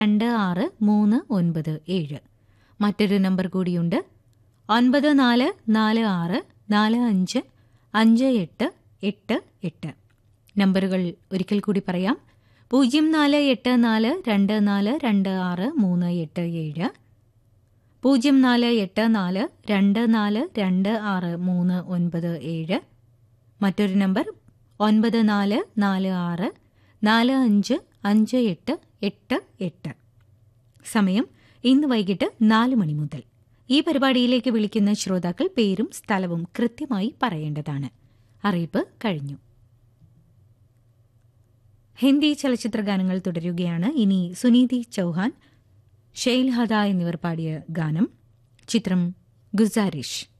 രണ്ട് ആറ് മൂന്ന് ഒൻപത് ഏഴ് മറ്റൊരു നമ്പർ കൂടിയുണ്ട് ഒൻപത് നാല് നാല് ആറ് നാല് അഞ്ച് അഞ്ച് എട്ട് എട്ട് എട്ട് നമ്പറുകൾ ഒരിക്കൽ കൂടി പറയാം പൂജ്യം നാല് എട്ട് നാല് രണ്ട് നാല് രണ്ട് ആറ് മൂന്ന് എട്ട് ഏഴ് പൂജ്യം നാല് എട്ട് നാല് രണ്ട് നാല് രണ്ട് ആറ് മൂന്ന് ഒൻപത് ഏഴ് മറ്റൊരു നമ്പർ ഒൻപത് നാല് നാല് ആറ് നാല് അഞ്ച് അഞ്ച് എട്ട് എട്ട് എട്ട് സമയം ഇന്ന് വൈകിട്ട് നാല് മണി മുതൽ ഈ പരിപാടിയിലേക്ക് വിളിക്കുന്ന ശ്രോതാക്കൾ പേരും സ്ഥലവും കൃത്യമായി പറയേണ്ടതാണ് അറിയിപ്പ് കഴിഞ്ഞു ഹിന്ദി ചലച്ചിത്ര ഗാനങ്ങൾ തുടരുകയാണ് ഇനി സുനീതി ചൌഹാൻ ഷെയ്ൽ ഹദ എന്നിവർ പാടിയ ഗാനം ചിത്രം ഗുസാരിഷ്